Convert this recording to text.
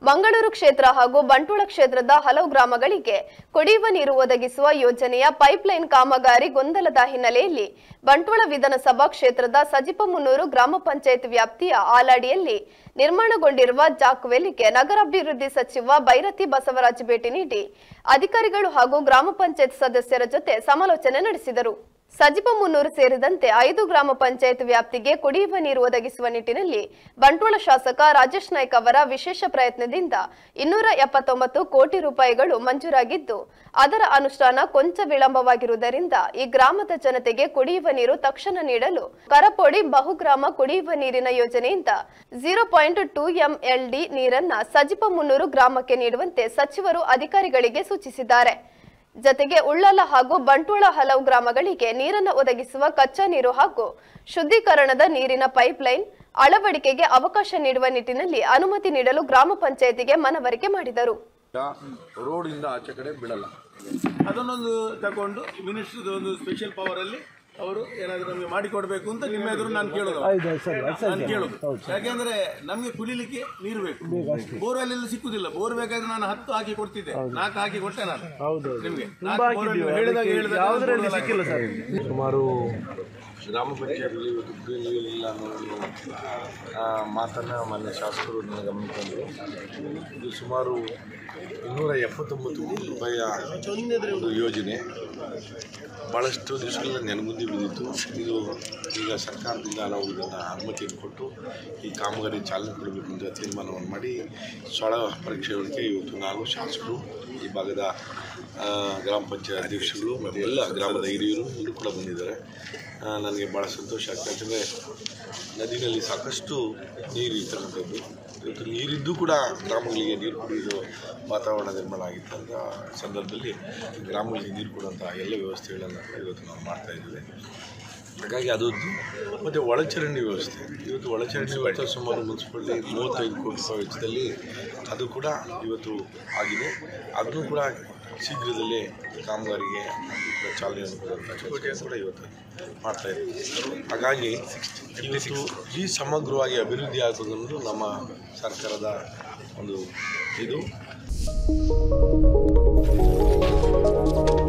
ಮಂಗಳೂರು ಕ್ಷೇತ್ರ ಹಾಗೂ ಬಂಟ್ವಾಳ ಕ್ಷೇತ್ರದ ಹಲವು ಗ್ರಾಮಗಳಿಗೆ ಕುಡಿಯುವ ನೀರು ಒದಗಿಸುವ ಯೋಜನೆಯ ಪೈಪ್ಲೈನ್ ಕಾಮಗಾರಿ ಗೊಂದಲದ ಹಿನ್ನೆಲೆಯಲ್ಲಿ ಬಂಟ್ವಾಳ ವಿಧಾನಸಭಾ ಕ್ಷೇತ್ರದ ಸಜಿಪಮುನ್ನೂರು ಗ್ರಾಮ ಪಂಚಾಯತ್ ವ್ಯಾಪ್ತಿಯ ಆಲಾಡಿಯಲ್ಲಿ ನಿರ್ಮಾಣಗೊಂಡಿರುವ ಜಾಕ್ವೆಲ್ಗೆ ನಗರಾಭಿವೃದ್ಧಿ ಸಚಿವ ಬೈರತಿ ಬಸವರಾಜ್ ಭೇಟಿ ನೀಡಿ ಅಧಿಕಾರಿಗಳು ಹಾಗೂ ಗ್ರಾಮ ಪಂಚಾಯತ್ ಸದಸ್ಯರ ಜೊತೆ ಸಮಾಲೋಚನೆ ನಡೆಸಿದರು ಸಜಿಪಮುನ್ನೂರು ಸೇರಿದಂತೆ ಐದು ಗ್ರಾಮ ಪಂಚಾಯತ್ ವ್ಯಾಪ್ತಿಗೆ ಕುಡಿಯುವ ನೀರು ಒದಗಿಸುವ ನಿಟ್ಟಿನಲ್ಲಿ ಬಂಟ್ವಾಳ ಶಾಸಕ ರಾಜೇಶ್ ನಾಯ್ಕ್ ಅವರ ವಿಶೇಷ ಪ್ರಯತ್ನದಿಂದ ಇನ್ನೂರ ಎಪ್ಪತ್ತೊಂಬತ್ತು ಕೋಟಿ ರೂಪಾಯಿಗಳು ಮಂಜೂರಾಗಿದ್ದು ಅದರ ಅನುಷ್ಠಾನ ಕೊಂಚ ವಿಳಂಬವಾಗಿರುವುದರಿಂದ ಈ ಗ್ರಾಮದ ಜನತೆಗೆ ಕುಡಿಯುವ ನೀರು ತಕ್ಷಣ ನೀಡಲು ಕರಪೋಡಿ ಬಹುಗ್ರಾಮ ಕುಡಿಯುವ ನೀರಿನ ಯೋಜನೆಯಿಂದ ಝೀರೋ ಪಾಯಿಂಟ್ ಟೂ ಎಂಎಲ್ಡಿ ನೀರನ್ನ ಸಜಿಪಮುನ್ನೂರು ಗ್ರಾಮಕ್ಕೆ ನೀಡುವಂತೆ ಸಚಿವರು ಅಧಿಕಾರಿಗಳಿಗೆ ಸೂಚಿಸಿದ್ದಾರೆ ಜತೆಗೆ ಉಳ್ಳಾಲ ಹಾಗೂ ಬಂಟ್ವಾಳ ಹಲವು ಗ್ರಾಮಗಳಿಗೆ ನೀರನ್ನು ಒದಗಿಸುವ ಕಚ್ಚಾ ನೀರು ಹಾಗೂ ಶುದ್ಧೀಕರಣದ ನೀರಿನ ಪೈಪ್ಲೈನ್ ಅಳವಡಿಕೆಗೆ ಅವಕಾಶ ನೀಡುವ ನಿಟ್ಟಿನಲ್ಲಿ ಅನುಮತಿ ನೀಡಲು ಗ್ರಾಮ ಪಂಚಾಯತಿಗೆ ಮನವರಿಕೆ ಮಾಡಿದರು ರೋಡಿಂದ ಆಚೆ ಕಡೆ ಬಿಡಲ್ಲ ಅದನ್ನೊಂದು ತಗೊಂಡು ಮಿನಿಸ್ಟ್ರದ ಒಂದು ಸ್ಪೆಷಲ್ ಪವರ್ ಅಲ್ಲಿ ಅವರು ಏನಾದರೂ ನಮಗೆ ಮಾಡಿಕೊಡ್ಬೇಕು ಅಂತ ನಿಮ್ಮ ಎದುರು ನಾನು ಕೇಳೋದು ನಾನು ಕೇಳೋದು ಯಾಕೆಂದ್ರೆ ನಮಗೆ ಕುಡಿಲಿಕ್ಕೆ ನೀರು ಬೇಕು ಬೋರ್ವೆಲ್ ಎಲ್ಲ ಸಿಕ್ಕುದಿಲ್ಲ ಬೋರ್ ಬೇಕಾದ್ರೆ ನಾನು ಹತ್ತು ಹಾಕಿ ಕೊಡ್ತಿದ್ದೆ ನಾಲ್ಕು ಹಾಕಿ ಕೊಟ್ಟೆ ನಾನು ನಿಮಗೆ ಹೇಳಿದಾಗ ಹೇಳಿದಾಗ ಸಿಕ್ಕಿಲ್ಲ ಸರ್ ಸುಮಾರು ಗ್ರಾಮ ಪಂಚಾಯತ್ನಲ್ಲಿ ಇವತ್ತು ಕುಡಿಯುವ ನೀರಿಲ್ಲ ಅನ್ನೋ ಒಂದು, ಆ, ಮಾತನ್ನ ಮಾನ್ಯ ಶಾಸಕರು ನನ್ನ ಗಮನಕ್ಕೆ ತಂದರು ಇದು ಸುಮಾರು ಇನ್ನೂರ ಎಪ್ಪತ್ತೊಂಬತ್ತು ಕೋಟಿ ರೂಪಾಯಿಯ ಒಂದು ಯೋಜನೆ ಭಾಳಷ್ಟು ದಿವಸಗಳ ನೆನಗುಂದಿ ಬಿದ್ದಿತ್ತು ಇದು ಈಗ ಸರ್ಕಾರದಿಂದ ನಾವು ಇದನ್ನು ಅನುಮತಿಯನ್ನು ಕೊಟ್ಟು ಈ ಕಾಮಗಾರಿ ಚಾಲನೆ ಕೊಡಬೇಕು ಅಂತ ತೀರ್ಮಾನವನ್ನು ಮಾಡಿ ಸ್ಥಳ ಪರೀಕ್ಷೆಗಳಿಗೆ ಇವತ್ತು ನಾನು ಶಾಸಕರು ಈ ಭಾಗದ ಆ, ಗ್ರಾಮ ಪಂಚಾಯತ್ ಅಧ್ಯಕ್ಷರು ಮತ್ತು ಎಲ್ಲ ಗ್ರಾಮದ ಹಿರಿಯರು ಎಲ್ಲರೂ ಕೂಡ ಬಂದಿದ್ದಾರೆ ಆ, ನನಗೆ ಭಾಳ ಸಂತೋಷ ಆಗ್ತದೆ ಯಾಕಂದರೆ ನದಿನಲ್ಲಿ ಸಾಕಷ್ಟು ನೀರು ಇರ್ತಕ್ಕಂಥದ್ದು ಇವತ್ತು ನೀರಿದ್ದು ಕೂಡ ಗ್ರಾಮಗಳಿಗೆ ನೀರು ಕುಡಿಯುವ ವಾತಾವರಣ ನಿರ್ಮಾಣ ಆಗಿದ್ದಂಥ ಸಂದರ್ಭದಲ್ಲಿ ಗ್ರಾಮಗಳಿಗೆ ನೀರು ಕೊಡುವಂಥ ಎಲ್ಲ ವ್ಯವಸ್ಥೆಗಳನ್ನು ಕೂಡ ಇವತ್ತು ನಾವು ಮಾಡ್ತಾ ಇದ್ದೇವೆ ಹಾಗಾಗಿ ಅದೊಂದು ಮತ್ತು ಒಳಚರಂಡಿ ವ್ಯವಸ್ಥೆ ಇವತ್ತು ಒಳಚರಂಡಿ ವ್ಯವಸ್ಥೆ ಸುಮಾರು ಮುನ್ಸಿಪಾಲಿಟಿ ಮೂವತ್ತೈದು ಕೋಟಿ ರೂಪಾಯಿ ವೆಚ್ಚದಲ್ಲಿ ಅದು ಕೂಡ ಇವತ್ತು ಆಗಿದೆ ಅದನ್ನು ಕೂಡ ಶೀಘ್ರದಲ್ಲೇ ಕಾಮಗಾರಿಗೆ ಅದು ಕೂಡ ಚಾಲನೆಯನ್ನು ಕೊಡುವಂಥ ಕೆಲಸ ಕೂಡ ಇವತ್ತು ಮಾಡ್ತಾ ಇದ್ದೀವಿ ಹಾಗಾಗಿ ಇವತ್ತು ಈ ಸಮಗ್ರವಾಗಿ ಅಭಿವೃದ್ಧಿ ಆಗೋದನ್ನು ನಮ್ಮ ಸರ್ಕಾರದ ಒಂದು ಇದು